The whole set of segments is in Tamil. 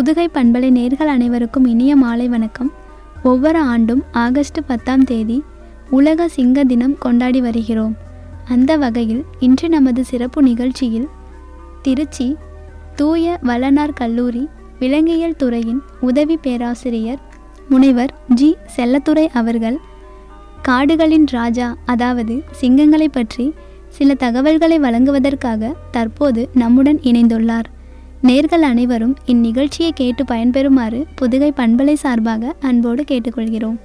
புதுகை பண்பலை நேர்கள் அனைவருக்கும் இனிய மாலை வணக்கம் ஒவ்வொரு ஆண்டும் ஆகஸ்ட் பத்தாம் தேதி உலக சிங்க தினம் கொண்டாடி வருகிறோம் அந்த வகையில் இன்று நமது சிறப்பு நிகழ்ச்சியில் திருச்சி தூய வளனார் கல்லூரி விலங்கியல் துறையின் உதவி பேராசிரியர் முனைவர் ஜி செல்லத்துரை அவர்கள் காடுகளின் ராஜா அதாவது சிங்கங்களை பற்றி சில தகவல்களை வழங்குவதற்காக தற்போது நம்முடன் இணைந்துள்ளார் நேர்கள் அனைவரும் இந்நிகழ்ச்சியை கேட்டு பயன்பெறுமாறு புதுகை பண்பலை சார்பாக அன்போடு கேட்டுக்கொள்கிறோம்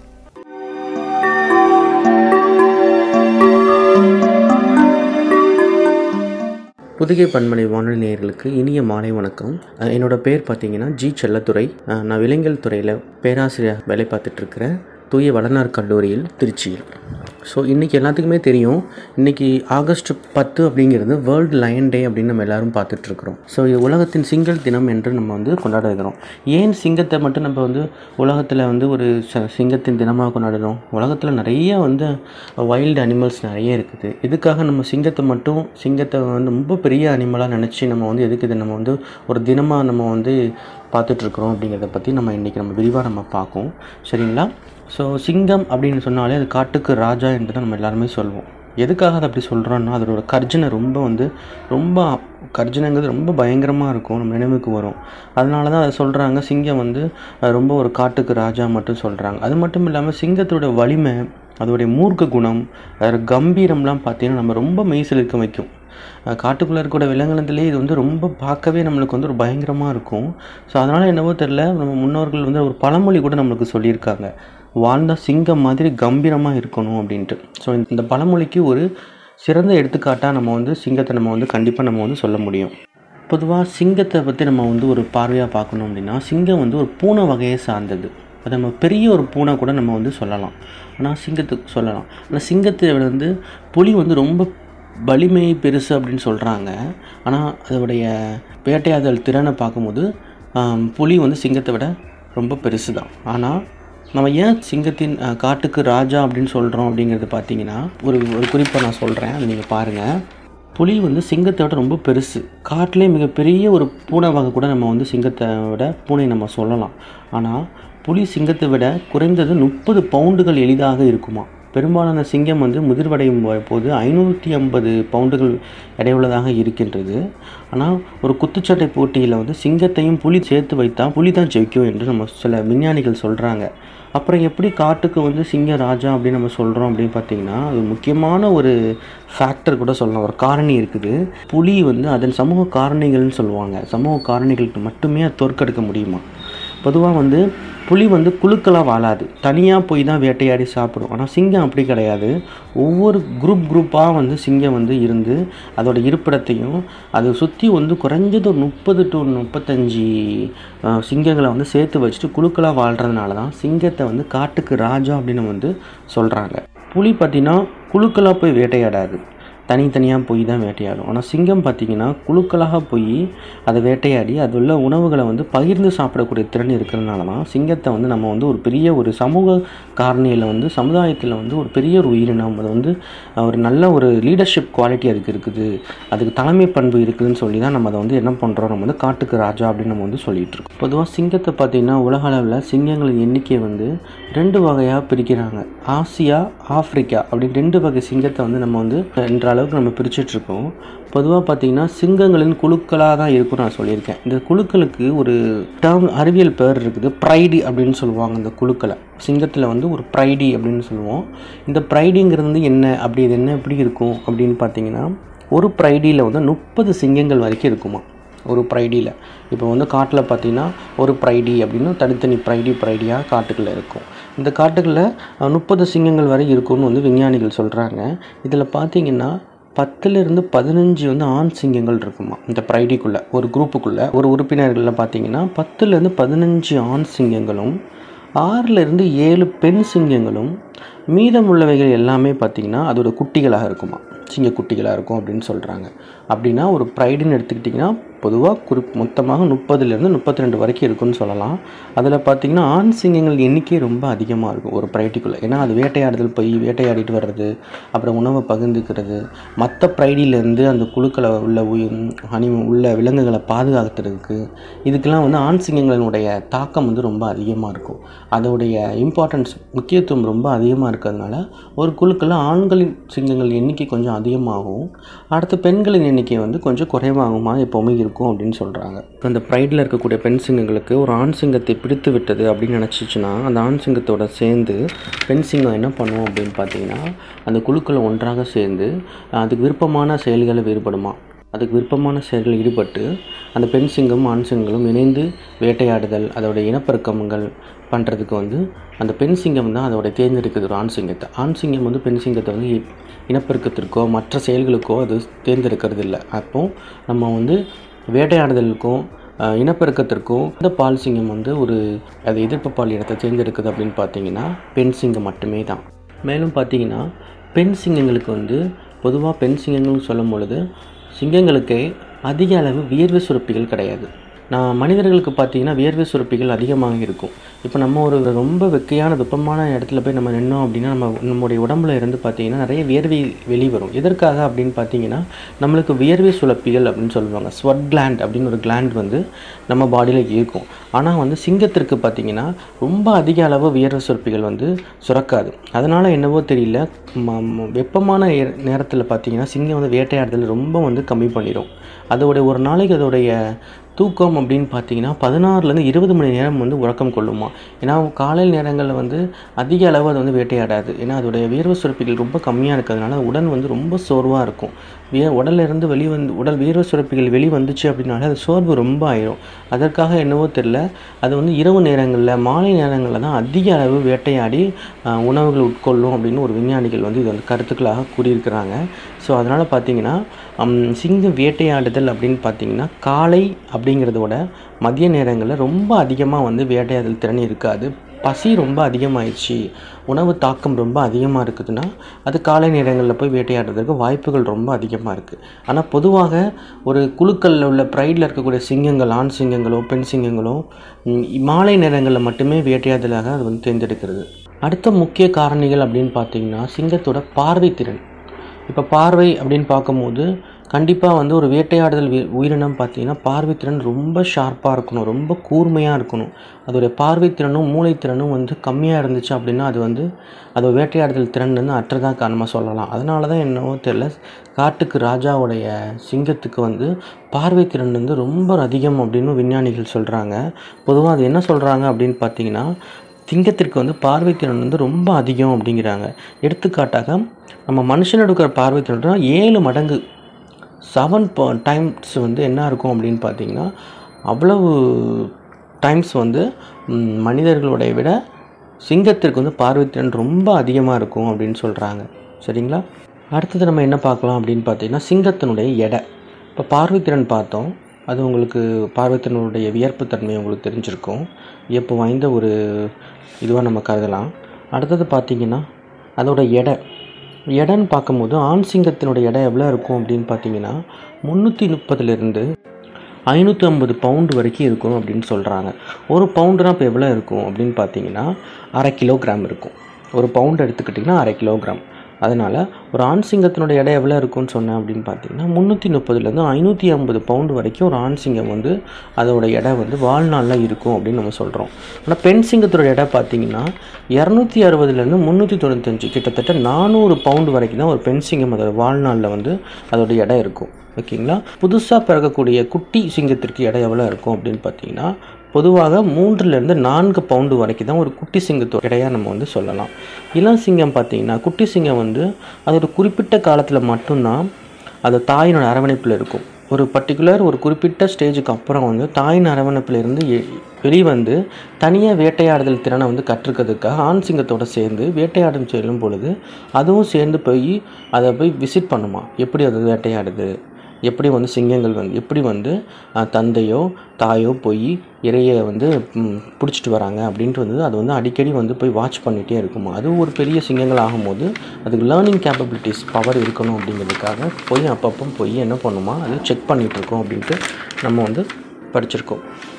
புதுகை பண்பலை வானொலி நேயர்களுக்கு இனிய மாலை வணக்கம் அஹ் என்னோட பேர் பார்த்தீங்கன்னா ஜி செல்லத்துறை அஹ் நான் விலங்கியல் துறையில் பேராசிரியர் வேலை பார்த்துட்ருக்கிறேன் தூய வளனார் கல்லூரியில் திருச்சியில் ஸோ இன்றைக்கி எல்லாத்துக்குமே தெரியும் இன்றைக்கி ஆகஸ்ட் பத்து அப்படிங்கிறது வேர்ல்டு லயன் டே அப்படின்னு நம்ம எல்லாரும் பார்த்துட்ருக்குறோம் ஸோ இது உலகத்தின் சிங்கள் தினம் என்று நம்ம வந்து கொண்டாட இருக்கிறோம் ஏன் சிங்கத்தை மட்டும் நம்ம வந்து உலகத்தில் வந்து ஒரு ச- சிங்கத்தின் தினமாக கொண்டாடுறோம் உலகத்தில் நிறைய வந்து வைல்டு அனிமல்ஸ் நிறைய இருக்குது இதுக்காக நம்ம சிங்கத்தை மட்டும் சிங்கத்தை வந்து ரொம்ப பெரிய அனிமலாக நினச்சி நம்ம வந்து எதுக்கு இதை நம்ம வந்து ஒரு தினமாக நம்ம வந்து பார்த்துட்ருக்குறோம் அப்படிங்கிறத பற்றி நம்ம இன்றைக்கி நம்ம விரிவாக நம்ம பார்ப்போம் சரிங்களா ஸோ சிங்கம் அப்படின்னு சொன்னாலே அது காட்டுக்கு ராஜா என்று தான் நம்ம எல்லாருமே சொல்வோம் எதுக்காக அதை அப்படி சொல்கிறோன்னா அதோட கர்ஜனை ரொம்ப வந்து ரொம்ப கர்ஜனைங்கிறது ரொம்ப பயங்கரமாக இருக்கும் நம்ம நினைவுக்கு வரும் அதனால தான் அதை சொல்கிறாங்க சிங்கம் வந்து அஹ், ரொம்ப ஒரு காட்டுக்கு ராஜா மட்டும் சொல்கிறாங்க அது மட்டும் இல்லாமல் சிங்கத்தோட வலிமை அதோடைய மூர்க்க குணம் அதோட கம்பீரம்லாம் பார்த்தீங்கன்னா நம்ம ரொம்ப மெய்சிலிருக்க வைக்கும் அஹ் காட்டுக்குள்ளே இருக்கக்கூடிய விலங்கினத்துலேயே இது வந்து ரொம்ப பார்க்கவே நம்மளுக்கு வந்து ஒரு பயங்கரமாக இருக்கும் ஸோ அதனால் என்னவோ தெரில நம்ம முன்னோர்கள் வந்து ஒரு பழமொழி கூட நம்மளுக்கு சொல்லியிருக்காங்க வாழ்ந்த சிங்கம் மாதிரி கம்பீரமாக இருக்கணும் அப்படின்ட்டு ஸோ இந்த பழமொழிக்கு ஒரு சிறந்த எடுத்துக்காட்டாக நம்ம வந்து சிங்கத்தை நம்ம வந்து கண்டிப்பாக நம்ம வந்து சொல்ல முடியும் பொதுவாக சிங்கத்தை பற்றி நம்ம வந்து ஒரு பார்வையாக பார்க்கணும் அப்படின்னா சிங்கம் வந்து ஒரு பூனை வகையை சார்ந்தது அது நம்ம பெரிய ஒரு பூனை கூட நம்ம வந்து சொல்லலாம் ஆனால் சிங்கத்துக்கு சொல்லலாம் ஆனால் சிங்கத்தை விட வந்து புலி வந்து ரொம்ப வலிமை பெருசு அப்படின்னு சொல்கிறாங்க ஆனால் அதோடைய வேட்டையாடல் திறனை பார்க்கும்போது ஆம், புலி வந்து சிங்கத்தை விட ரொம்ப பெருசு தான் ஆனால் நம்ம ஏன் சிங்கத்தின் அஹ், காட்டுக்கு ராஜா அப்படின்னு சொல்கிறோம் அப்படிங்கிறது பார்த்தீங்கன்னா ஒரு ஒரு குறிப்பை நான் சொல்கிறேன் அதை நீங்கள் பாருங்கள் புலி வந்து சிங்கத்தை விட ரொம்ப பெருசு காட்டிலே மிகப்பெரிய ஒரு பூனை வகை கூட நம்ம வந்து சிங்கத்தை விட பூனை நம்ம சொல்லலாம் ஆனால் புலி சிங்கத்தை விட குறைந்தது முப்பது பவுண்டுகள் எளிதாக இருக்குமா பெரும்பாலான சிங்கம் வந்து முதிர்வடையும் போ- போது ஐநூற்றி ஐம்பது பவுண்டுகள் எடையுள்ளதாக இருக்கின்றது ஆனால் ஒரு குத்துச்சண்டை போட்டியில் வந்து சிங்கத்தையும் புலி சேர்த்து வைத்தா புலி தான் ஜெயிக்கும் என்று நம்ம சில விஞ்ஞானிகள் சொல்கிறாங்க அப்புறம் எப்படி காட்டுக்கு வந்து சிங்க ராஜா அப்படின்னு நம்ம சொல்கிறோம் அப்படின்னு பார்த்தீங்கன்னா அது முக்கியமான ஒரு ஃபேக்டர் கூட சொல்லலாம் ஒரு காரணி இருக்குது புலி வந்து அதன் சமூக காரணிகள்னு சொல்லுவாங்க சமூக காரணிகளுக்கு மட்டுமே அது தோற்கடிக்க முடியுமா பொதுவாக வந்து புலி வந்து குழுக்களாக வாழாது தனியாக போய் தான் வேட்டையாடி சாப்பிடும் ஆனால் சிங்கம் அப்படி கிடையாது ஒவ்வொரு குரூப் குரூப்பாக வந்து சிங்கம் வந்து இருந்து அதோட இருப்பிடத்தையும் அதை சுற்றி வந்து குறைஞ்சது ஒரு முப்பது டு முப்பத்தஞ்சு அஹ், சிங்கங்களை வந்து சேர்த்து வச்சுட்டு குழுக்களாக வாழ்கிறதுனால தான் சிங்கத்தை வந்து காட்டுக்கு ராஜா அப்படின்னு வந்து சொல்கிறாங்க புலி பார்த்திங்கன்னா குழுக்களாக போய் வேட்டையாடாது தனித்தனியாக போய் தான் வேட்டையாடும் ஆனால் சிங்கம் பார்த்திங்கன்னா குழுக்களாக போய் அதை வேட்டையாடி அது உள்ள உணவுகளை வந்து பகிர்ந்து சாப்பிடக்கூடிய திறன் இருக்கிறதுனால தான் சிங்கத்தை வந்து நம்ம வந்து ஒரு பெரிய ஒரு சமூக காரணியில் வந்து சமுதாயத்தில் வந்து ஒரு பெரிய ஒரு உயிரினம் அது வந்து அஹ், ஒரு நல்ல ஒரு லீடர்ஷிப் குவாலிட்டி அதுக்கு இருக்குது அதுக்கு தலைமை பண்பு இருக்குதுன்னு சொல்லி தான் நம்ம அதை வந்து என்ன பண்ணுறோம் நம்ம வந்து காட்டுக்கு ராஜா அப்படின்னு நம்ம வந்து சொல்லிட்டு இருக்கோம் பொதுவாக சிங்கத்தை பார்த்திங்கன்னா உலக அளவில் சிங்கங்களின் எண்ணிக்கை வந்து ரெண்டு வகையாக பிரிக்கிறாங்க ஆசியா ஆப்பிரிக்கா அப்படின்னு ரெண்டு வகை சிங்கத்தை வந்து நம்ம வந்து என்ற அளவுக்கு நம்ம பிரிச்சுட்டு இருக்கோம் பொதுவாக பார்த்தீங்கன்னா சிங்கங்களின் குழுக்களாக தான் இருக்கும் நான் சொல்லியிருக்கேன் இந்த குழுக்களுக்கு ஒரு டேர்ம் அறிவியல் பேர் இருக்குது ப்ரைடி அப்படின்னு சொல்லுவாங்க இந்த குழுக்களை சிங்கத்தில் வந்து ஒரு ப்ரைடி அப்படின்னு சொல்லுவோம் இந்த ப்ரைடிங்கிறது வந்து என்ன அப்படி இது என்ன எப்படி இருக்கும் அப்படின்னு பார்த்தீங்கன்னா ஒரு ப்ரைடியில் வந்து முப்பது சிங்கங்கள் வரைக்கும் இருக்குமா ஒரு ப்ரைடியில் இப்போ வந்து காட்டில் பார்த்தீங்கன்னா ஒரு ப்ரைடி அப்படின்னு தனித்தனி ப்ரைடி ப்ரைடியாக காட்டுக்குள்ளே இருக்கும் இந்த காட்டுக்குள்ளே முப்பது சிங்கங்கள் வரை இருக்கும்னு வந்து விஞ்ஞானிகள் சொல்கிறாங்க இதில் பார்த்தீங்கன்னா பத்துலேருந்து பதினஞ்சு வந்து ஆண் சிங்கங்கள் இருக்குமா இந்த ப்ரைடிக்குள்ளே ஒரு குரூப்புக்குள்ளே ஒரு உறுப்பினர்களில் பார்த்தீங்கன்னா பத்துலேருந்து பதினஞ்சு ஆண் சிங்கங்களும் ஆறிலிருந்து ஏழு பெண் சிங்கங்களும் மீதமுள்ளவைகள் எல்லாமே பார்த்திங்கன்னா அதோட குட்டிகளாக இருக்குமா சிங்க குட்டிகளாக இருக்கும் அப்படின்னு சொல்கிறாங்க அப்படின்னா ஒரு ப்ரைடுன்னு எடுத்துக்கிட்டிங்கன்னா பொதுவாக குறி மொத்தமாக முப்பதுலேருந்து முப்பத்தி ரெண்டு வரைக்கும் இருக்குன்னு சொல்லலாம் அதில் பார்த்திங்கன்னா ஆண் சிங்கங்கள் எண்ணிக்கை ரொம்ப அதிகமாக இருக்கும் ஒரு ப்ரைட்டிக்குள்ளே ஏன்னா அது வேட்டையாடுதல் போய் வேட்டையாடிட்டு வர்றது அப்புறம் உணவை பகிர்ந்துக்கிறது மற்ற ப்ரைடிலேருந்து அந்த குழுக்களை உள்ள உயி- அனி உள்ள விலங்குகளை பாதுகாக்கிறதுக்கு இதுக்கெல்லாம் வந்து ஆண் சிங்கங்களினுடைய தாக்கம் வந்து ரொம்ப அதிகமாக இருக்கும் அதோடைய இம்பார்ட்டன்ஸ் முக்கியத்துவம் ரொம்ப அதிகமாக இருக்கிறதுனால ஒரு குழுக்களில் ஆண்களின் சிங்கங்கள் எண்ணிக்கை கொஞ்சம் அதிகமாகவும் அடுத்து பெண்களின் எண்ணிக்கை வந்து கொஞ்சம் குறைவாகுமா எப்போவுமே இருக்கும் அப்படின்னு சொல்கிறாங்க இப்போ அந்த ப்ரைடில் இருக்கக்கூடிய பெண் சிங்கங்களுக்கு ஒரு ஆண் சிங்கத்தை பிடித்து விட்டது அப்படின்னு நினச்சிச்சுன்னா அந்த ஆண் சிங்கத்தோட சேர்ந்து பெண் சிங்கம் என்ன பண்ணும் அப்படின்னு பார்த்தீங்கன்னா அந்த குழுக்களை ஒன்றாக சேர்ந்து அதுக்கு விருப்பமான செயல்களை வேறுபடுமா அதுக்கு விருப்பமான செயல்களில் ஈடுபட்டு அந்த பெண் சிங்கம் ஆண் சிங்கங்களும் இணைந்து வேட்டையாடுதல் அதோட இனப்பெருக்கங்கள் பண்ணுறதுக்கு வந்து அந்த பெண் சிங்கம் தான் அதோட தேர்ந்தெடுக்குது ஒரு ஆண் சிங்கத்தை ஆண் சிங்கம் வந்து பெண் சிங்கத்தை வந்து இ- இனப்பெருக்கத்திற்கோ மற்ற செயல்களுக்கோ அது தேர்ந்தெடுக்கிறது இல்லை அப்போ நம்ம வந்து வேட்டையாடுதலுக்கும் அஹ், இனப்பெருக்கத்திற்கும் இந்த பால் சிங்கம் வந்து ஒரு அது எதிர்ப்பு பால் இடத்தை தேர்ந்தெடுக்குது அப்படின்னு பார்த்தீங்கன்னா பெண் சிங்கம் மட்டுமே தான் மேலும் பார்த்தீங்கன்னா பெண் சிங்கங்களுக்கு வந்து பொதுவாக பெண் சிங்கங்கள்னு சொல்லும் பொழுது சிங்கங்களுக்கே அதிக அளவு வியர்வை சுரப்பிகள் கிடையாது நான் மனிதர்களுக்கு பார்த்தீங்கன்னா வியர்வை சுரப்பிகள் அதிகமாக இருக்கும் இப்போ நம்ம ஒரு ரொம்ப வெக்கையான வெப்பமான இடத்துல போய் நம்ம நின்னோம் அப்படின்னா நம்ம நம்முடைய உடம்புல இருந்து பார்த்தீங்கன்னா நிறைய வியர்வை வெளிவரும் எதற்காக அப்படின்னு பார்த்தீங்கன்னா நம்மளுக்கு வியர்வை சுரப்பிகள் அப்படின்னு சொல்லுவாங்க ஸ்வட் கிளாண்ட் அப்படின்னு ஒரு கிளாண்ட் வந்து நம்ம பாடியில் இருக்கும் ஆனால் வந்து சிங்கத்திற்கு பார்த்தீங்கன்னா ரொம்ப அதிக அளவு வியர்வை சுரப்பிகள் வந்து சுரக்காது அதனால் என்னவோ தெரியல ம- ம- வெப்பமான நேரத்தில் பார்த்தீங்கன்னா சிங்கம் வந்து வேட்டையாடுதல் ரொம்ப வந்து கம்மி பண்ணிடும் அதோடைய ஒரு நாளைக்கு அதோடைய தூக்கம் அப்படின்னு பார்த்தீங்கன்னா பதினாறுலேருந்து இருபது மணி நேரம் வந்து உறக்கம் கொள்ளுமா ஏன்னா காலையில் நேரங்களில் வந்து அதிக அளவு அது வந்து வேட்டையாடாது ஏன்னா அதோடைய வியர்வை சுரப்பிகள் ரொம்ப கம்மியாக இருக்கிறதுனால உடல் வந்து ரொம்ப சோர்வாக இருக்கும் விய உடல்ல இருந்து வெளி வந்து உடல் வியர்வை சுரப்பிகள் வெளி வந்துச்சு அப்படின்னாலே அது சோர்வு ரொம்ப ஆயிரும் அதற்காக என்னவோ தெரில அது வந்து இரவு நேரங்களில் மாலை நேரங்களில் தான் அதிக அளவு வேட்டையாடி ஆஹ், உணவுகள் உட்கொள்ளும் அப்படின்னு ஒரு விஞ்ஞானிகள் வந்து இது வந்து கருத்துக்களாக கூறியிருக்கிறாங்க ஸோ அதனால் பார்த்தீங்கன்னா ஹம், சிங்கம் வேட்டையாடுதல் அப்படின்னு பார்த்தீங்கன்னா காலை அப்படிங்கிறத விட மதிய நேரங்களில் ரொம்ப அதிகமாக வந்து வேட்டையாடல் திறன் இருக்காது பசி ரொம்ப அதிகமாயிடுச்சு உணவு தாக்கம் ரொம்ப அதிகமாக இருக்குதுன்னா அது காலை நேரங்களில் போய் வேட்டையாடுறதுக்கு வாய்ப்புகள் ரொம்ப அதிகமாக இருக்குது ஆனால் பொதுவாக ஒரு குழுக்களில் உள்ள ப்ரைடில் இருக்கக்கூடிய சிங்கங்கள் ஆண் சிங்கங்களோ பெண் சிங்கங்களோ ம், மாலை நேரங்களில் மட்டுமே வேட்டையாடலாக அது வந்து தேர்ந்தெடுக்கிறது அடுத்த முக்கிய காரணிகள் அப்படின்னு பார்த்தீங்கன்னா சிங்கத்தோட பார்வைத்திறன் இப்போ பார்வை அப்படின்னு பார்க்கும்போது கண்டிப்பாக வந்து ஒரு வேட்டையாடுதல் வி- உயிரினம் பார்த்தீங்கன்னா பார்வைத்திறன் ரொம்ப ஷார்ப்பாக இருக்கணும் ரொம்ப கூர்மையாக இருக்கணும் அதோடைய பார்வைத்திறனும் மூளைத்திறனும் வந்து கம்மியாக இருந்துச்சு அப்படின்னா அது வந்து அதோட வேட்டையாடுதல் திறன் வந்து அற்றதாக காரணமாக சொல்லலாம் அதனால தான் என்னவோ தெரியல காட்டுக்கு ராஜாவுடைய சிங்கத்துக்கு வந்து பார்வைத்திறன் வந்து ரொம்ப அதிகம் அப்படின்னு விஞ்ஞானிகள் சொல்கிறாங்க பொதுவாக அது என்ன சொல்கிறாங்க அப்படின்னு பார்த்தீங்கன்னா சிங்கத்திற்கு வந்து பார்வைத்திறன் வந்து ரொம்ப அதிகம் அப்படிங்கிறாங்க எடுத்துக்காட்டாக நம்ம மனுஷனோட இருக்கிற பார்வைத்திறன் ஏழு மடங்கு செவன் டைம்ஸ் வந்து என்ன இருக்கும் அப்படின்னு பார்த்தீங்கன்னா அவ்வளவு டைம்ஸ் வந்து ம், மனிதர்களுடைய விட சிங்கத்திற்கு வந்து பார்வைத்திறன் ரொம்ப அதிகமாக இருக்கும் அப்படின்னு சொல்கிறாங்க சரிங்களா அடுத்தது நம்ம என்ன பார்க்கலாம் அப்படின்னு பார்த்தீங்கன்னா சிங்கத்தினுடைய எடை இப்போ பார்வைத்திறன் பார்த்தோம் அது உங்களுக்கு பார்வைத்திறனுடைய வியர்ப்புத்தன்மை உங்களுக்கு தெரிஞ்சிருக்கும் வியப்பு வாய்ந்த ஒரு இதுவாக நம்ம கருதலாம் அடுத்தது பார்த்தீங்கன்னா அதோட எடை எடைன்னு பார்க்கும்போது ஆண் சிங்கத்தினுடைய எடை எவ்வளோ இருக்கும் அப்படின்னு பார்த்தீங்கன்னா முந்நூற்றி முப்பதுலேருந்து ஐநூற்றி ஐம்பது பவுண்டு வரைக்கும் இருக்கும் அப்படின்னு சொல்கிறாங்க ஒரு பவுண்டுனா இப்போ எவ்வளோ இருக்கும் அப்படின்னு பார்த்தீங்கன்னா அரை கிலோகிராம் இருக்கும் ஒரு பவுண்டு எடுத்துக்கிட்டிங்கன்னா அரை கிலோகிராம் அதனால் ஒரு ஆண் சிங்கத்தினுடைய எடை எவ்வளோ இருக்கும்னு சொன்னேன் அப்படின்னு பார்த்தீங்கன்னா முந்நூற்றி முப்பதுலேருந்து ஐநூற்றி ஐம்பது பவுண்டு வரைக்கும் ஒரு ஆண் சிங்கம் வந்து அதோட எடை வந்து வாழ்நாளில் இருக்கும் அப்படின்னு நம்ம சொல்கிறோம் ஆனால் பெண் சிங்கத்தோட எடை பார்த்தீங்கன்னா இரநூத்தி அறுபதுலேருந்து முந்நூற்றி தொண்ணூத்தஞ்சு கிட்டத்தட்ட நானூறு பவுண்டு வரைக்கும் தான் ஒரு பெண் சிங்கம் அதோட வாழ்நாளில் வந்து அதோட எடை இருக்கும் ஓகேங்களா புதுசாக பிறக்கக்கூடிய குட்டி சிங்கத்திற்கு எடை எவ்வளோ இருக்கும் அப்படின்னு பார்த்தீங்கன்னா பொதுவாக மூன்றுலேருந்து நான்கு பவுண்டு வரைக்கும் தான் ஒரு குட்டி சிங்கத்தோட எடையாக நம்ம வந்து சொல்லலாம் இளம் சிங்கம் பார்த்தீங்கன்னா குட்டி சிங்கம் வந்து அதோட குறிப்பிட்ட காலத்தில் மட்டும்தான் அது தாயினோட அரவணைப்பில் இருக்கும் ஒரு பர்டிகுலர் ஒரு குறிப்பிட்ட ஸ்டேஜுக்கு அப்புறம் வந்து தாயின் அரவணைப்பில் இருந்து எ- வெளிவந்து தனியாக வேட்டையாடுதல் திறனை வந்து கற்றுக்கிறதுக்காக ஆண் சிங்கத்தோட சேர்ந்து வேட்டையாடும் செல்லும் பொழுது அதுவும் சேர்ந்து போய் அதை போய் விசிட் பண்ணுமா எப்படி அது வேட்டையாடுது எப்படி வந்து சிங்கங்கள் வந்து எப்படி வந்து அஹ், தந்தையோ தாயோ போய் இறையை வந்து ம், பிடிச்சிட்டு வராங்க அப்படின்ட்டு வந்து அது வந்து அடிக்கடி வந்து போய் வாட்ச் பண்ணிகிட்டே இருக்குமா அது ஒரு பெரிய சிங்கங்கள் ஆகும்போது அதுக்கு லேர்னிங் கேப்பபிலிட்டிஸ் பவர் இருக்கணும் அப்படிங்கிறதுக்காக போய் அப்பப்போ போய் என்ன பண்ணுமா அது செக் பண்ணிகிட்டு இருக்கோம் அப்படின்ட்டு நம்ம வந்து படிச்சிருக்கோம்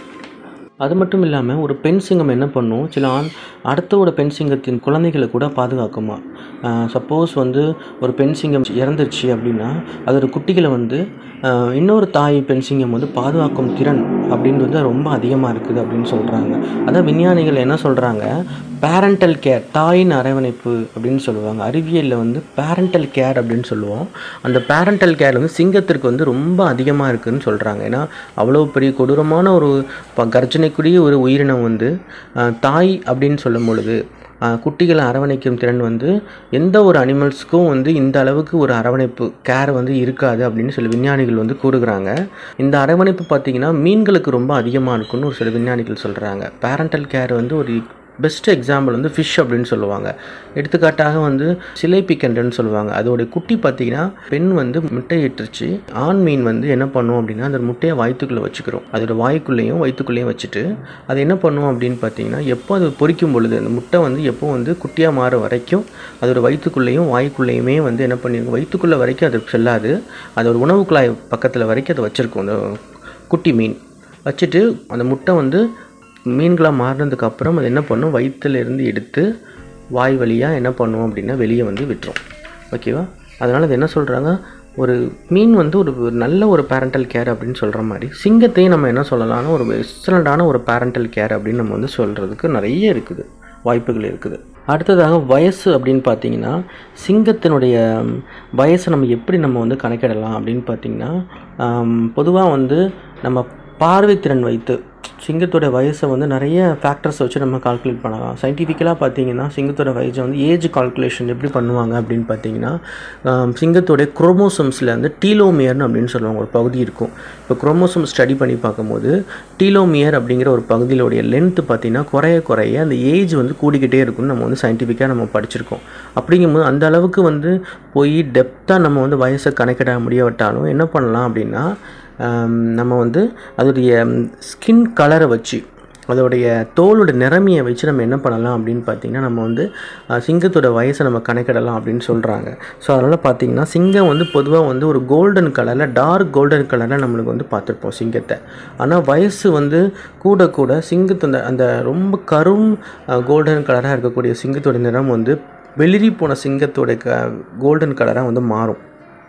அது மட்டும் இல்லாமல் ஒரு பெண் சிங்கம் என்ன பண்ணும் சில ஆண் அடுத்தோட பெண் சிங்கத்தின் குழந்தைகளை கூட பாதுகாக்குமா சப்போஸ் வந்து ஒரு பெண் சிங்கம் இறந்துருச்சு அப்படின்னா அதோட குட்டிகளை வந்து ஆஹ், இன்னொரு தாய் பெண் சிங்கம் வந்து பாதுகாக்கும் திறன் அப்படின்றது ரொம்ப அதிகமாக இருக்குது அப்படின்னு சொல்கிறாங்க அதான் விஞ்ஞானிகள் என்ன சொல்கிறாங்க பேரண்டல் கேர் தாயின் அரவணைப்பு அப்படின்னு சொல்லுவாங்க அறிவியலில் வந்து பேரண்டல் கேர் அப்படின்னு சொல்லுவோம் அந்த பேரண்டல் கேர் வந்து சிங்கத்திற்கு வந்து ரொம்ப அதிகமாக இருக்குதுன்னு சொல்கிறாங்க ஏன்னா அவ்வளோ பெரிய கொடூரமான ஒரு ப- கர்ஜனைக்குரிய ஒரு உயிரினம் வந்து ஆஹ், தாய் அப்படின்னு சொல்லும் பொழுது ஆஹ், குட்டிகளை அரவணைக்கும் திறன் வந்து எந்த ஒரு அனிமல்ஸ்க்கும் வந்து இந்த அளவுக்கு ஒரு அரவணைப்பு கேர் வந்து இருக்காது அப்படின்னு சில விஞ்ஞானிகள் வந்து கூறுகிறாங்க இந்த அரவணைப்பு பார்த்திங்கன்னா மீன்களுக்கு ரொம்ப அதிகமாக இருக்குன்னு ஒரு சில விஞ்ஞானிகள் சொல்கிறாங்க பேரண்டல் கேர் வந்து ஒரு பெஸ்ட் எக்ஸாம்பிள் வந்து ஃபிஷ் அப்படின்னு சொல்லுவாங்க எடுத்துக்காட்டாக வந்து சிலைப்பிக்கண்டுன்னு சொல்லுவாங்க அதோடைய குட்டி பார்த்தீங்கன்னா பெண் வந்து முட்டை இட்டுருச்சு ஆண் மீன் வந்து என்ன பண்ணும் அப்படின்னா அந்த முட்டையை வயிற்றுக்குள்ளே வச்சுக்கிறோம் அதோட வாய்க்குள்ளேயும் வயிற்றுக்குள்ளேயும் வச்சுட்டு அது என்ன பண்ணும் அப்படின்னு பார்த்தீங்கன்னா எப்போ அது பொரிக்கும் பொழுது அந்த முட்டை வந்து எப்போ வந்து குட்டியாக மாற வரைக்கும் அதோட வயிற்றுக்குள்ளேயும் வாய்க்குள்ளேயுமே வந்து என்ன பண்ணிருக்கும் வயிற்றுக்குள்ளே வரைக்கும் அது செல்லாது அதோட உணவு குழாய் பக்கத்தில் வரைக்கும் அதை வச்சுருக்கும் அந்த குட்டி மீன் வச்சுட்டு அந்த முட்டை வந்து மீன்களாக மாறினதுக்கு அப்புறம் அது என்ன பண்ணும் வயிற்றுல இருந்து எடுத்து வாய் வழியாக என்ன பண்ணும் அப்படின்னா வெளியே வந்து விட்டுரும் ஓகேவா அதனால் அது என்ன சொல்கிறாங்க ஒரு மீன் வந்து ஒரு ஒரு நல்ல ஒரு பேரண்டல் கேர் அப்படின்னு சொல்கிற மாதிரி சிங்கத்தையும் நம்ம என்ன சொல்லலாம்னா ஒரு எக்ஸலண்ட்டான ஒரு பேரண்டல் கேர் அப்படின்னு நம்ம வந்து சொல்கிறதுக்கு நிறைய இருக்குது வாய்ப்புகள் இருக்குது அடுத்ததாக வயசு அப்படின்னு பார்த்தீங்கன்னா சிங்கத்தினுடைய ம், வயசை நம்ம எப்படி நம்ம வந்து கணக்கிடலாம் அப்படின்னு பார்த்தீங்கன்னா பொதுவாக வந்து நம்ம பார்வைத்திறன் வைத்து சிங்கத்தோட வயசை வந்து நிறைய ஃபேக்டர்ஸ் வச்சு நம்ம கால்குலேட் பண்ணலாம் சயின்டிஃபிக்கலாக பார்த்தீங்கன்னா சிங்கத்தோட வயசை வந்து ஏஜ் கால்குலேஷன் எப்படி பண்ணுவாங்க அப்படின்னு பார்த்தீங்கன்னா ஆம், சிங்கத்தோட குரோமோசோம்ஸில் வந்து டீலோமியர்னு அப்படின்னு சொல்லுவாங்க ஒரு பகுதி இருக்கும் இப்போ குரோமோசோம் ஸ்டடி பண்ணி பார்க்கும்போது டீலோமியர் அப்படிங்கிற ஒரு பகுதியிலுடைய லென்த்து பார்த்தீங்கன்னா குறைய குறைய அந்த ஏஜ் வந்து கூடிக்கிட்டே இருக்கும்னு நம்ம வந்து சயின்டிஃபிக்காக நம்ம படிச்சிருக்கோம் அப்படிங்கும்போது அந்த அளவுக்கு வந்து போய் டெப்த்தாக நம்ம வந்து வயசை கணக்கிட முடியாவிட்டாலும் என்ன பண்ணலாம் அப்படின்னா ஆம், நம்ம வந்து அதோடைய ஸ்கின் கலரை வச்சு அதோடைய தோலோட நிறமையை வச்சு நம்ம என்ன பண்ணலாம் அப்படின்னு பார்த்தீங்கன்னா நம்ம வந்து அஹ், சிங்கத்தோட வயசை நம்ம கணக்கிடலாம் அப்படின்னு சொல்கிறாங்க ஸோ அதனால் பார்த்தீங்கன்னா சிங்கம் வந்து பொதுவாக வந்து ஒரு கோல்டன் கலரில் டார்க் கோல்டன் கலரில் நம்மளுக்கு வந்து பார்த்துருப்போம் சிங்கத்தை ஆனால் வயசு வந்து கூட கூட சிங்கத்தோட அந்த ரொம்ப கரும் கோல்டன் கலராக இருக்கக்கூடிய சிங்கத்தோட நிறம் வந்து வெளிரி போன சிங்கத்தோட க கோல்டன் கலராக வந்து மாறும்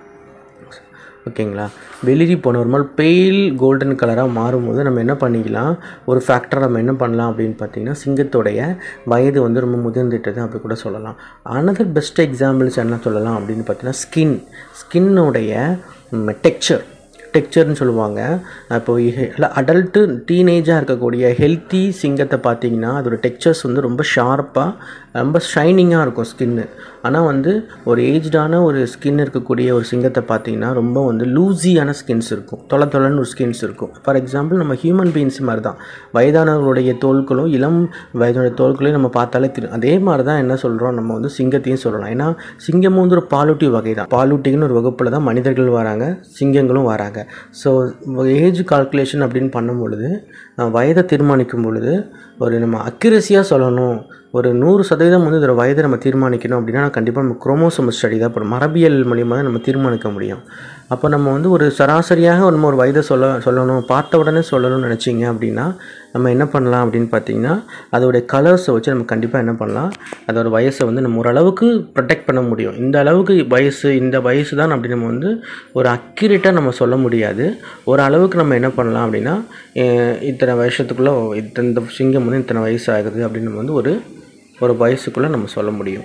ஓகேங்களா வெளிரி போன ஒரு மாதிரி பெயில் கோல்டன் கலராக மாறும்போது நம்ம என்ன பண்ணிக்கலாம் ஒரு ஃபேக்டர் நம்ம என்ன பண்ணலாம் அப்படின்னு பார்த்தீங்கன்னா சிங்கத்தோடைய வயது வந்து ரொம்ப முதிர்ந்துட்டது அப்படி கூட சொல்லலாம் அனதர் பெஸ்ட் எக்ஸாம்பிள்ஸ் என்ன சொல்லலாம் அப்படின்னு பார்த்தீங்கன்னா ஸ்கின் ஸ்கின்னுடைய டெக்ஸ்சர் டெக்ஸ்சர்னு சொல்லுவாங்க இப்போ அடல்ட்டு டீனேஜாக இருக்கக்கூடிய ஹெல்த்தி சிங்கத்தை பார்த்தீங்கன்னா அதோட டெக்ஸ்சர்ஸ் வந்து ரொம்ப ஷார்ப்பாக ரொம்ப ஷைனிங்காக இருக்கும் ஸ்கின்னு ஆனால் வந்து ஒரு ஏஜ்டான ஒரு ஸ்கின் இருக்கக்கூடிய ஒரு சிங்கத்தை பார்த்தீங்கன்னா ரொம்ப வந்து லூஸியான ஸ்கின்ஸ் இருக்கும் தொலை தொலைன்னு ஒரு ஸ்கின்ஸ் இருக்கும் ஃபார் எக்ஸாம்பிள் நம்ம ஹியூமன் பீயிங்ஸ் மாதிரி தான் வயதானவர்களுடைய தோள்களும் இளம் வயதுடைய தோள்களையும் நம்ம பார்த்தாலே தெரியும் அதே மாதிரி தான் என்ன சொல்கிறோம் நம்ம வந்து சிங்கத்தையும் சொல்லலாம் ஏன்னா சிங்கம் வந்து ஒரு பாலூட்டி வகை தான் பாலூட்டின்னு ஒரு வகுப்பில் தான் மனிதர்கள் வராங்க சிங்கங்களும் வராங்க ஸோ ஏஜ் கால்குலேஷன் அப்படின்னு பண்ணும் பொழுது அஹ், வயதை தீர்மானிக்கும் பொழுது ஒரு நம்ம அக்யூரஸியாக சொல்லணும் ஒரு நூறு சதவீதம் வந்து இதோட வயதை நம்ம தீர்மானிக்கணும் அப்படின்னா கண்டிப்பாக நம்ம குரோமோசோம் ஸ்டடி தான் பண்ணணும் மரபியல் மூலியமாக தான் நம்ம தீர்மானிக்க முடியும் அப்போ நம்ம வந்து ஒரு சராசரியாக நம்ம ஒரு வயதை சொல்ல சொல்லணும் பார்த்த உடனே சொல்லணும்னு நினச்சிங்க அப்படின்னா நம்ம என்ன பண்ணலாம் அப்படின்னு பார்த்தீங்கன்னா அதோடைய கலர்ஸை வச்சு நம்ம கண்டிப்பாக என்ன பண்ணலாம் அதோட வயசை வந்து நம்ம ஓரளவுக்கு ப்ரொடெக்ட் பண்ண முடியும் இந்த அளவுக்கு வயசு இந்த வயசு தான் அப்படி நம்ம வந்து ஒரு அக்யூரேட்டாக நம்ம சொல்ல முடியாது ஒரு அளவுக்கு நம்ம என்ன பண்ணலாம் அப்படின்னா அஹ் இத்தனை வருஷத்துக்குள்ளே இத்தனை இந்த சிங்கம் வந்து இத்தனை வயசு ஆகுது அப்படின்னு நம்ம வந்து ஒரு ஒரு வயசுக்குள்ளே நம்ம சொல்ல முடியும்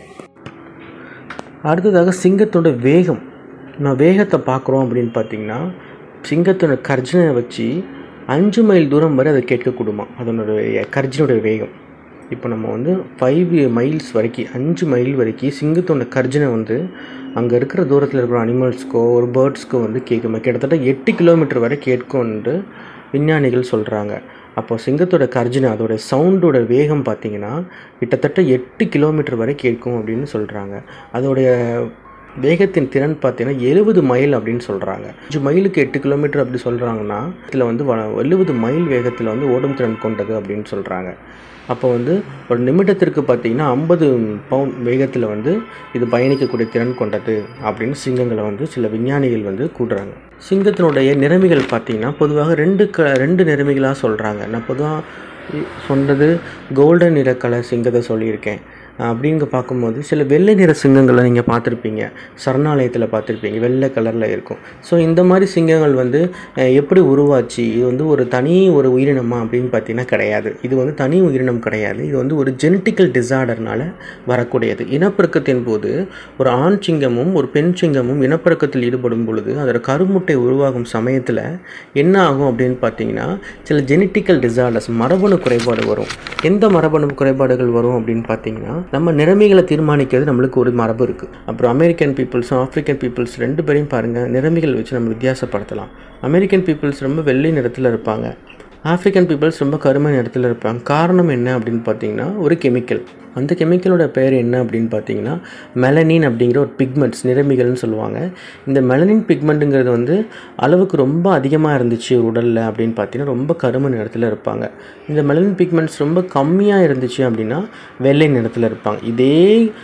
அடுத்ததாக சிங்கத்தோட வேகம் நான் வேகத்தை பார்க்குறோம் அப்படின்னு பார்த்தீங்கன்னா சிங்கத்தோட கர்ஜனை வச்சு அஞ்சு மைல் தூரம் வரை அதை கேட்கக்கூடுமா அதனுடைய கர்ஜனுடைய வேகம் இப்போ நம்ம வந்து ஃபைவ் மைல்ஸ் வரைக்கும் அஞ்சு மைல் வரைக்கும் சிங்கத்தோட கர்ஜனை வந்து அங்கே இருக்கிற தூரத்தில் இருக்கிற அனிமல்ஸ்க்கோ ஒரு பேர்ட்ஸ்க்கோ வந்து கேட்குமா கிட்டத்தட்ட எட்டு கிலோமீட்டர் வரை கேட்கும்ன்ட்டு விஞ்ஞானிகள் சொல்கிறாங்க அப்போ சிங்கத்தோட கர்ஜனை அதோட சவுண்டோட வேகம் பார்த்தீங்கன்னா கிட்டத்தட்ட எட்டு கிலோமீட்டர் வரை கேட்கும் அப்படின்னு சொல்கிறாங்க அதோடைய வேகத்தின் திறன் பார்த்தீங்கன்னா எழுபது மைல் அப்படின்னு சொல்கிறாங்க அஞ்சு மைலுக்கு எட்டு கிலோமீட்டர் அப்படி சொல்கிறாங்கன்னா இதில் வந்து எழுபது மைல் வேகத்தில் வந்து ஓடும் திறன் கொண்டது அப்படின்னு சொல்கிறாங்க அப்போ வந்து ஒரு நிமிடத்திற்கு பார்த்தீங்கன்னா ஐம்பது பவுண்ட் வேகத்தில் வந்து இது பயணிக்கக்கூடிய திறன் கொண்டது அப்படின்னு சிங்கங்களை வந்து சில விஞ்ஞானிகள் வந்து கூடுறாங்க சிங்கத்தினுடைய நிறமிகள் பார்த்தீங்கன்னா பொதுவாக ரெண்டு க ரெண்டு நிறமிகளாக சொல்கிறாங்க நான் பொதுவாக சொன்னது கோல்டன் நிற கலர் சிங்கத்தை சொல்லியிருக்கேன் அப்படிங்க பார்க்கும்போது சில வெள்ளை நிற சிங்கங்களை நீங்கள் பார்த்துருப்பீங்க சரணாலயத்தில் பார்த்துருப்பீங்க வெள்ளை கலரில் இருக்கும் ஸோ இந்த மாதிரி சிங்கங்கள் வந்து அஹ், எப்படி உருவாச்சு இது வந்து ஒரு தனி ஒரு உயிரினமா அப்படின்னு பார்த்தீங்கன்னா கிடையாது இது வந்து தனி உயிரினம் கிடையாது இது வந்து ஒரு ஜெனட்டிக்கல் டிசார்டர்னால வரக்கூடியது இனப்பெருக்கத்தின் போது ஒரு ஆண் சிங்கமும் ஒரு பெண் சிங்கமும் இனப்பெருக்கத்தில் ஈடுபடும் பொழுது அதோட கருமுட்டை உருவாகும் சமயத்தில் என்ன ஆகும் அப்படின்னு பார்த்தீங்கன்னா சில ஜெனட்டிக்கல் டிசார்டர்ஸ் மரபணு குறைபாடு வரும் எந்த மரபணு குறைபாடுகள் வரும் அப்படின்னு பார்த்தீங்கன்னா நம்ம நிறமிகளை தீர்மானிக்கிறது நம்மளுக்கு ஒரு மரபு இருக்குது அப்புறம் அமெரிக்கன் பீப்புள்ஸும் ஆப்பிரிக்கன் பீப்புள்ஸ் ரெண்டு பேரையும் பாருங்கள் நிறமிகள் வச்சு நம்ம வித்தியாசப்படுத்தலாம் அமெரிக்கன் பீப்புள்ஸ் ரொம்ப வெள்ளை நிறத்தில் இருப்பாங்க ஆப்பிரிக்கன் பீப்புள்ஸ் ரொம்ப கருமை நிறத்தில் இருப்பாங்க காரணம் என்ன அப்படின்னு பார்த்தீங்கன்னா ஒரு கெமிக்கல் அந்த கெமிக்கலோட பேர் என்ன அப்படின்னு பார்த்தீங்கன்னா மெலனின் அப்படிங்கிற ஒரு பிக்மெண்ட்ஸ் நிறமிகள்னு சொல்லுவாங்க இந்த மெலனின் பிக்மெண்ட்டுங்கிறது வந்து அளவுக்கு ரொம்ப அதிகமாக இருந்துச்சு ஒரு உடலில் அப்படின்னு பார்த்தீங்கன்னா ரொம்ப கருமை நிறத்தில் இருப்பாங்க இந்த மெலனின் பிக்மெண்ட்ஸ் ரொம்ப கம்மியாக இருந்துச்சு அப்படின்னா வெள்ளை நிறத்தில் இருப்பாங்க இதே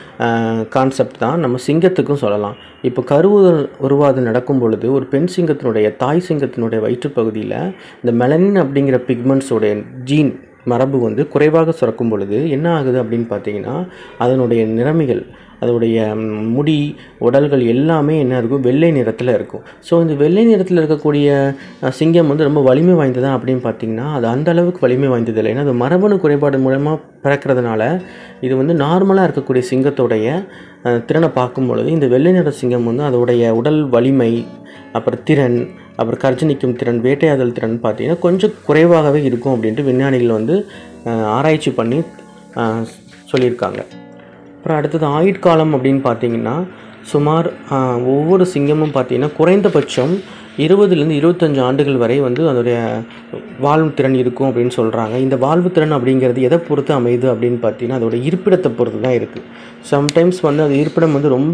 கான்செப்ட் தான் நம்ம சிங்கத்துக்கும் சொல்லலாம் இப்போ கருவுதல் உருவாதல் நடக்கும் பொழுது ஒரு பெண் சிங்கத்தினுடைய தாய் சிங்கத்தினுடைய வயிற்றுப்பகுதியில் இந்த மெலனின் அப்படிங்கிற பிக்மெண்ட்ஸோடைய ஜீன் மரபு வந்து குறைவாக சுரக்கும் பொழுது என்ன ஆகுது அப்படின்னு பார்த்தீங்கன்னா அதனுடைய நிறமிகள் அதனுடைய ம், முடி உடல்கள் எல்லாமே என்ன இருக்கும் வெள்ளை நிறத்தில் இருக்கும் ஸோ இந்த வெள்ளை நிறத்தில் இருக்கக்கூடிய அஹ், சிங்கம் வந்து ரொம்ப வலிமை வாய்ந்ததா அப்படின்னு பார்த்தீங்கன்னா அது அந்த அளவுக்கு வலிமை வாய்ந்தது இல்லை ஏன்னா அது மரபணு குறைபாடு மூலமாக பிறக்கிறதுனால இது வந்து நார்மலாக இருக்கக்கூடிய சிங்கத்தோடைய அஹ், திறனை பார்க்கும் பொழுது இந்த வெள்ளை நிற சிங்கம் வந்து அதோடைய உடல் வலிமை அப்புறம் திறன் அப்புறம் கர்ஜனிக்கும் திறன் வேட்டையாடல் திறன் பார்த்தீங்கன்னா கொஞ்சம் குறைவாகவே இருக்கும் அப்படின்ட்டு விஞ்ஞானிகள் வந்து அஹ், ஆராய்ச்சி பண்ணி அஹ், சொல்லியிருக்காங்க அப்புறம் அடுத்தது ஆயுட்காலம் அப்படின்னு பார்த்தீங்கன்னா சுமார் ஆஹ், ஒவ்வொரு சிங்கமும் பார்த்தீங்கன்னா குறைந்தபட்சம் இருபதுலேருந்து இருபத்தஞ்சு ஆண்டுகள் வரை வந்து அதோடைய வாழ்வு திறன் இருக்கும் அப்படின்னு சொல்கிறாங்க இந்த வாழ்வு திறன் அப்படிங்கிறது எதை பொறுத்து அமையுது அப்படின்னு பார்த்தீங்கன்னா அதோட இருப்பிடத்தை பொறுத்து தான் இருக்குது சம்டைம்ஸ் வந்து அது இருப்பிடம் வந்து ரொம்ப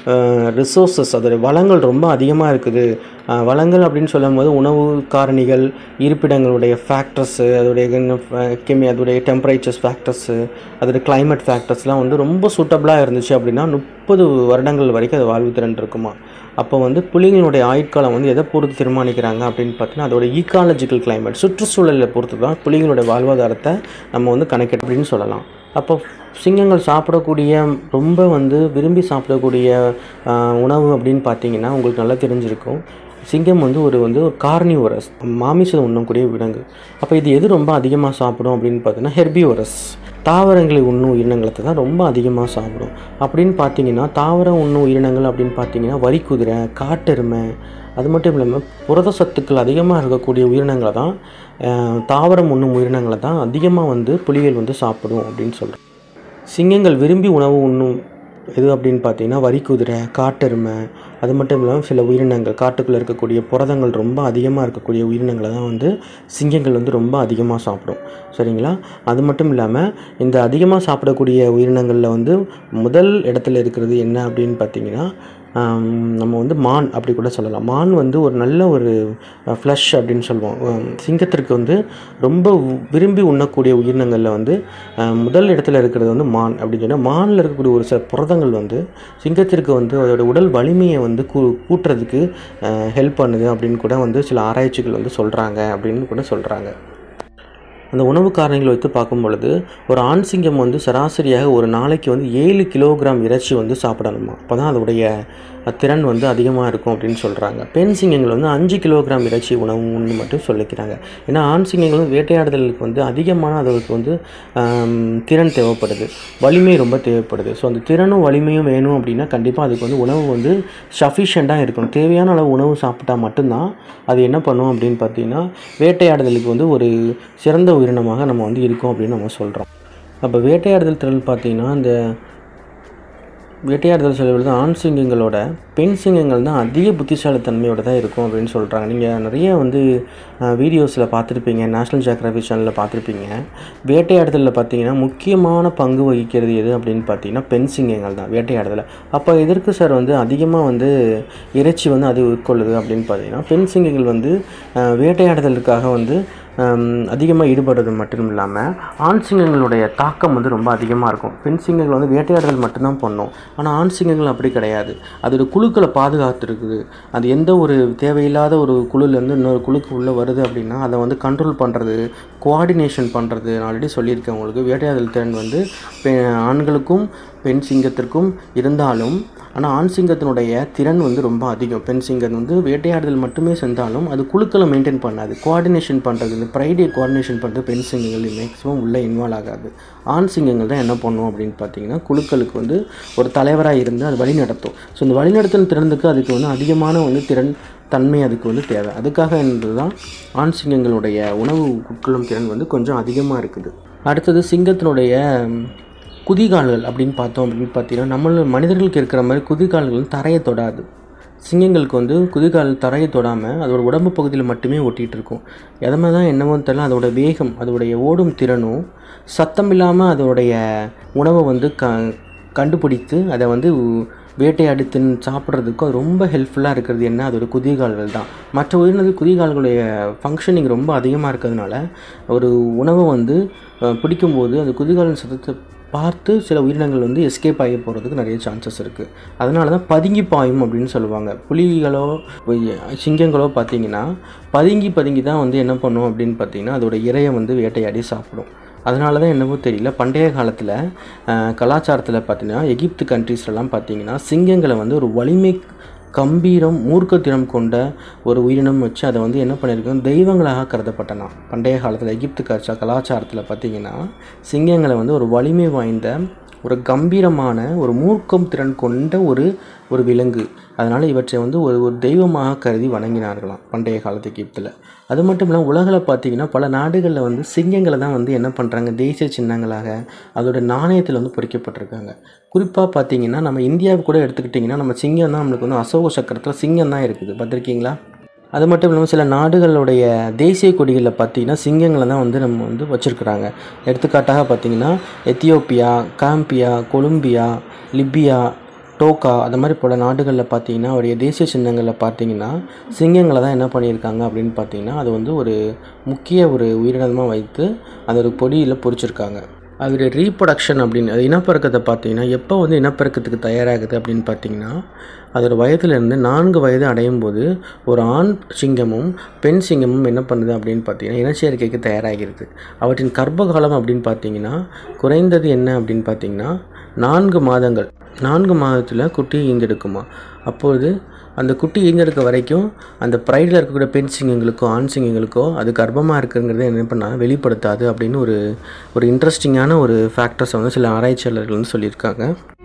ரிசோர்ஸஸ் அதோட வளங்கள் ரொம்ப அதிகமாக இருக்குது ஆஹ், வளங்கள் அப்படின்னு சொல்லும் போது உணவு காரணிகள் இருப்பிடங்களுடைய ஃபேக்டர்ஸு அதோடைய கெமி அதோடைய டெம்பரேச்சர்ஸ் ஃபேக்டர்ஸு அதோட climate ஃபேக்டர்ஸ்லாம் வந்து ரொம்ப சூட்டபுளாக இருந்துச்சு அப்படின்னா முப்பது வருடங்கள் வரைக்கும் அது வாழ்வு திறன் இருக்குமா அப்போ வந்து புலிகளுடைய ஆயுட்காலம் வந்து எதை பொறுத்து தீர்மானிக்கிறாங்க அப்படின்னு பார்த்தீங்கன்னா அதோட ஈக்காலஜிக்கல் climate சுற்றுச்சூழலை பொறுத்து தான் புலிகளுடைய வாழ்வாதாரத்தை நம்ம வந்து கணக்கிட அப்படின்னு சொல்லலாம் அப்போ சிங்கங்கள் சாப்பிடக்கூடிய ரொம்ப வந்து விரும்பி சாப்பிடக்கூடிய ஆஹ், உணவு அப்படின்னு பார்த்தீங்கன்னா உங்களுக்கு நல்லா தெரிஞ்சிருக்கும் சிங்கம் வந்து ஒரு வந்து ஒரு கார்னிவரஸ் மாமிசம் உண்ணக்கூடிய விலங்கு அப்போ இது எது ரொம்ப அதிகமாக சாப்பிடும் அப்படின்னு பார்த்தீங்கன்னா ஹெர்பிவரஸ் தாவரங்களை உண்ணும் உயிரினங்களை தான் ரொம்ப அதிகமாக சாப்பிடும் அப்படின்னு பார்த்தீங்கன்னா தாவரம் உண்ணும் உயிரினங்கள் அப்படின்னு பார்த்தீங்கன்னா வரிக்குதிரை காட்டெருமை அது மட்டும் இல்லாமல் புரத சத்துக்கள் அதிகமாக இருக்கக்கூடிய உயிரினங்களை தான் அஹ், தாவரம் உண்ணும் உயிரினங்களை தான் அதிகமாக வந்து புலிகள் வந்து சாப்பிடும் அப்படின்னு சொல்கிறோம் சிங்கங்கள் விரும்பி உணவு உண்ணும் எது அப்படின்னு பார்த்தீங்கன்னா வரிக்குதிரை காட்டெருமை அது மட்டும் இல்லாமல் சில உயிரினங்கள் காட்டுக்குள்ளே இருக்கக்கூடிய புரதங்கள் ரொம்ப அதிகமாக இருக்கக்கூடிய உயிரினங்களை தான் வந்து சிங்கங்கள் வந்து ரொம்ப அதிகமாக சாப்பிடும் சரிங்களா அது மட்டும் இல்லாமல் இந்த அதிகமாக சாப்பிடக்கூடிய உயிரினங்களில் வந்து முதல் இடத்துல இருக்கிறது என்ன அப்படின்னு பார்த்தீங்கன்னா ஆம், நம்ம வந்து மான் அப்படி கூட சொல்லலாம் மான் வந்து ஒரு நல்ல ஒரு ஃப்ளஷ் அப்படின்னு சொல்லுவோம் ஆம், சிங்கத்திற்கு வந்து ரொம்ப வு- விரும்பி உண்ணக்கூடிய உயிரினங்களில் வந்து ஆஹ், முதல் இடத்துல இருக்கிறது வந்து மான் அப்படின்னு சொன்னால் மானில் இருக்கக்கூடிய ஒரு சில புரதங்கள் வந்து சிங்கத்திற்கு வந்து அதோட உடல் வலிமையை வந்து கூ கூட்டுறதுக்கு ஹெல்ப் பண்ணுது அப்படின்னு கூட வந்து சில ஆராய்ச்சிகள் வந்து சொல்கிறாங்க அப்படின்னு கூட சொல்கிறாங்க அந்த உணவு காரணிகளை வைத்து பார்க்கும் பொழுது ஒரு ஆண் சிங்கம் வந்து சராசரியாக ஒரு நாளைக்கு வந்து ஏழு கிலோகிராம் இறைச்சி வந்து சாப்பிடணுமா அப்போ தான் அதோடைய திறன் வந்து அதிகமாக இருக்கும் அப்படின்னு சொல்கிறாங்க பெண் சிங்கங்கள் வந்து அஞ்சு கிலோகிராம் இறைச்சி உணவு உண்ணு மட்டும் சொல்லிக்கிறாங்க ஏன்னா ஆண் சிங்கங்கள் வந்து வேட்டையாடுதலுக்கு வந்து அதிகமான அதற்கு வந்து ஆம், திறன் தேவைப்படுது வலிமை ரொம்ப தேவைப்படுது ஸோ அந்த திறனும் வலிமையும் வேணும் அப்படின்னா கண்டிப்பாக அதுக்கு வந்து உணவு வந்து சஃபிஷியண்ட்டாக இருக்கணும் தேவையான அளவு உணவு சாப்பிட்டா மட்டும்தான் அது என்ன பண்ணும் அப்படின்னு பார்த்தீங்கன்னா வேட்டையாடுதலுக்கு வந்து ஒரு சிறந்த உயிரினமாக நம்ம வந்து இருக்கோம் அப்படின்னு நம்ம சொல்கிறோம் அப்போ வேட்டையாடுதல் திறன் பார்த்தீங்கன்னா இந்த வேட்டையாடுதல் செல்வது ஆண் சிங்கங்களோட பெண் சிங்கங்கள் தான் அதிக புத்திசாலித்தன்மையோட தான் இருக்கும் அப்படின்னு சொல்கிறாங்க நீங்கள் நிறைய வந்து வீடியோஸில் பார்த்துருப்பீங்க நேஷ்னல் ஜியோகிராஃபி சேனலில் பார்த்துருப்பீங்க வேட்டையாடுதலில் பார்த்தீங்கன்னா முக்கியமான பங்கு வகிக்கிறது எது அப்படின்னு பார்த்தீங்கன்னா பெண் சிங்கங்கள் தான் வேட்டையாடுதல் அப்போ எதற்கு சார் வந்து அதிகமாக வந்து இறைச்சி வந்து அது உட்கொள்ளுது அப்படின்னு பார்த்தீங்கன்னா பெண் சிங்கங்கள் வந்து அஹ், வேட்டையாடுதலுக்காக வந்து அதிகமாக ஈடுபடுறது மட்டும் இல்லாமல் ஆண் சிங்கங்களுடைய தாக்கம் வந்து ரொம்ப அதிகமாக இருக்கும் பெண் சிங்கங்கள் வந்து வேட்டையாடுதல் மட்டும்தான் பண்ணும் ஆனால் ஆண் சிங்கங்கள் அப்படி கிடையாது அதோட குழுக்களை பாதுகாத்துருக்குது அது எந்த ஒரு தேவையில்லாத ஒரு குழுலேருந்து இன்னொரு குழுக்கு உள்ளே வருது அப்படின்னா அதை வந்து கண்ட்ரோல் பண்ணுறது கோஆர்டினேஷன் பண்ணுறது நான் ஆல்ரெடி சொல்லியிருக்கேன் உங்களுக்கு வேட்டையாடுதல் திறன் வந்து பெ- ஆண்களுக்கும் பெண் சிங்கத்திற்கும் இருந்தாலும் ஆனால் ஆண் சிங்கத்தினுடைய திறன் வந்து ரொம்ப அதிகம் பெண் சிங்கம் வந்து வேட்டையாடுதல் மட்டுமே செஞ்சாலும் அது குழுக்களை மெயின்டைன் பண்ணாது கோஆர்டினேஷன் பண்ணுறது இந்த ப்ரைடே கோஆர்டினேஷன் பண்ணுறது பெண் சிங்கங்கள் மேக்ஸிமம் உள்ளே இன்வால்வ் ஆகாது ஆண் சிங்கங்கள் தான் என்ன பண்ணும் அப்படின்னு பார்த்தீங்கன்னா குழுக்களுக்கு வந்து ஒரு தலைவராக இருந்து அது வழி நடத்தும் ஸோ இந்த வழிநடத்தல் திறனுக்கு அதுக்கு வந்து அதிகமான வந்து திறன் தன்மை அதுக்கு வந்து தேவை அதுக்காக என்பது தான் ஆண் சிங்கங்களுடைய உணவு உட்கொள்ளும் திறன் வந்து கொஞ்சம் அதிகமாக இருக்குது அடுத்தது சிங்கத்தினுடைய ம், குதிகால்கள் அப்படின்னு பார்த்தோம் அப்படின்னு பார்த்தீங்கன்னா நம்ம மனிதர்களுக்கு இருக்கிற மாதிரி குதிகால்கள் வந்து தரையை தொடாது சிங்கங்களுக்கு வந்து குதிகால் தரையை தொடாமல் அதோட உடம்பு பகுதியில் மட்டுமே ஒட்டிகிட்டு இருக்கும் எதமே தான் என்னவோ தெரியல அதோட வேகம் அதோடைய ஓடும் திறனும் சத்தம் இல்லாமல் அதோடைய உணவை வந்து க கண்டுபிடித்து அதை வந்து வேட்டையாடி தின் சாப்பிட்றதுக்கு அது ரொம்ப ஹெல்ப்ஃபுல்லாக இருக்கிறது என்ன அதோட குதிகால்கள் தான் மற்ற உயிரினது குதிகால்களுடைய ஃபங்க்ஷனிங் ரொம்ப அதிகமாக இருக்கிறதுனால ஒரு உணவை வந்து அஹ், பிடிக்கும்போது அந்த குதிகாலின் சத்தத்தை பார்த்து சில உயிரினங்கள் வந்து எஸ்கேப் ஆகி போகிறதுக்கு நிறைய சான்சஸ் இருக்குது அதனால தான் பதுங்கி பாயும் அப்படின்னு சொல்லுவாங்க புலிகளோ ஒய்- சிங்கங்களோ பார்த்தீங்கன்னா பதுங்கி பதுங்கி தான் வந்து என்ன பண்ணும் அப்படின்னு பார்த்தீங்கன்னா அதோட இரையை வந்து வேட்டையாடி சாப்பிடும் அதனால தான் என்னவோ தெரியல பண்டைய காலத்தில் கலாச்சாரத்தில் பார்த்தீங்கன்னா எகிப்து கண்ட்ரீஸ்லாம் பார்த்தீங்கன்னா சிங்கங்களை வந்து ஒரு வலிமை கம்பீரம் மூர்க்கத்தினம் கொண்ட ஒரு உயிரினம் வச்சு அதை வந்து என்ன பண்ணியிருக்கோம் தெய்வங்களாக கருதப்பட்டன பண்டைய காலத்தில் எகிப்து கச்சா கலாச்சாரத்தில் பார்த்தீங்கன்னா சிங்கங்களை வந்து ஒரு வலிமை வாய்ந்த ஒரு கம்பீரமான ஒரு மூர்க்கம் திறன் கொண்ட ஒரு ஒரு விலங்கு அதனால் இவற்றை வந்து ஒரு ஒரு தெய்வமாக கருதி வணங்கினார்களாம் பண்டைய காலத்து எகிப்தில் அது மட்டும் இல்லாமல் உலகில் பார்த்தீங்கன்னா பல நாடுகளில் வந்து சிங்கங்களை தான் வந்து என்ன பண்ணுறாங்க தேசிய சின்னங்களாக அதோட நாணயத்தில் வந்து பொறிக்கப்பட்டிருக்காங்க குறிப்பாக பார்த்தீங்கன்னா நம்ம இந்தியாவை கூட எடுத்துக்கிட்டிங்கன்னா நம்ம சிங்கம் தான் நம்மளுக்கு வந்து அசோக சக்கரத்தில் சிங்கம் தான் இருக்குது பார்த்துருக்கீங்களா அது மட்டும் இல்லாமல் சில நாடுகளுடைய தேசிய கொடிகளில் பார்த்தீங்கன்னா சிங்கங்களை தான் வந்து நம்ம வந்து வச்சுருக்குறாங்க எடுத்துக்காட்டாக பார்த்தீங்கன்னா எத்தியோப்பியா காம்பியா கொலம்பியா லிபியா டோக்கா அது மாதிரி பல நாடுகளில் பார்த்தீங்கன்னா அவருடைய தேசிய சின்னங்களில் பார்த்தீங்கன்னா சிங்கங்களை தான் என்ன பண்ணியிருக்காங்க அப்படின்னு பார்த்தீங்கன்னா அது வந்து ஒரு முக்கிய ஒரு உயிரினமாக வைத்து அது ஒரு பொடியில் பொறிச்சிருக்காங்க அதோடைய ரீப்ரொடக்ஷன் அப்படின்னு அது இனப்பெருக்கத்தை பார்த்தீங்கன்னா எப்போ வந்து இனப்பெருக்கத்துக்கு தயாராகுது அப்படின்னு பார்த்தீங்கன்னா அதோட வயதிலிருந்து நான்கு வயது அடையும் போது ஒரு ஆண் சிங்கமும் பெண் சிங்கமும் என்ன பண்ணுது அப்படின்னு பார்த்தீங்கன்னா இனச்சேர்க்கைக்கு தயாராகிறது அவற்றின் கர்ப்பகாலம் அப்படின்னு பார்த்தீங்கன்னா குறைந்தது என்ன அப்படின்னு பார்த்தீங்கன்னா நான்கு மாதங்கள் நான்கு மாதத்தில் குட்டி ஈந்தெடுக்குமா அப்பொழுது அந்த குட்டி ஈந்தெடுக்க வரைக்கும் அந்த ப்ரைடில் இருக்கக்கூடிய பெண் சிங்கங்களுக்கோ ஆண் சிங்கங்களுக்கோ அது கர்ப்பமாக இருக்குங்கிறத என்ன பண்ணால் வெளிப்படுத்தாது அப்படின்னு ஒரு ஒரு இன்ட்ரெஸ்டிங்கான ஒரு ஃபேக்டர்ஸை வந்து சில ஆராய்ச்சியாளர்கள் வந்து சொல்லியிருக்காங்க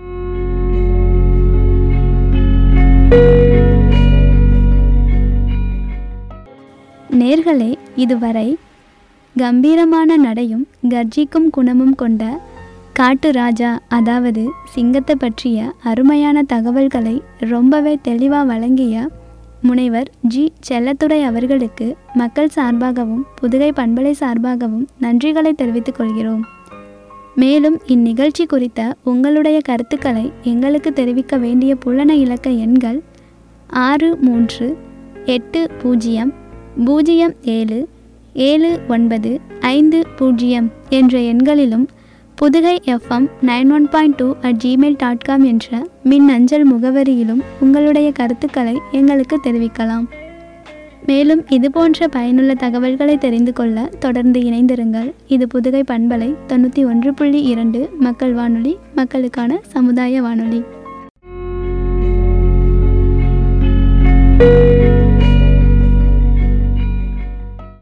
நேர்களே இதுவரை கம்பீரமான நடையும் கர்ஜிக்கும் குணமும் கொண்ட காட்டு ராஜா அதாவது சிங்கத்தை பற்றிய அருமையான தகவல்களை ரொம்பவே தெளிவாக வழங்கிய முனைவர் ஜி செல்லத்துறை அவர்களுக்கு மக்கள் சார்பாகவும் புதுகை பண்பலை சார்பாகவும் நன்றிகளை தெரிவித்துக் கொள்கிறோம் மேலும் இந்நிகழ்ச்சி குறித்த உங்களுடைய கருத்துக்களை எங்களுக்கு தெரிவிக்க வேண்டிய புலன இலக்க எண்கள் ஆறு மூன்று எட்டு பூஜ்ஜியம் பூஜ்ஜியம் ஏழு ஏழு ஒன்பது ஐந்து பூஜ்ஜியம் என்ற எண்களிலும் Pudugai FM nine one point two at Gmail dot com என்ற மின் அஞ்சல் முகவரியிலும் உங்களுடைய கருத்துக்களை எங்களுக்கு தெரிவிக்கலாம் மேலும் இது போன்ற பயனுள்ள தகவல்களை தெரிந்து கொள்ள தொடர்ந்து இணைந்திருங்கள் இது புதுகை பண்பலை தொண்ணூற்றி ஒன்று புள்ளி இரண்டு மக்கள் வானொலி மக்களுக்கான சமுதாய வானொலி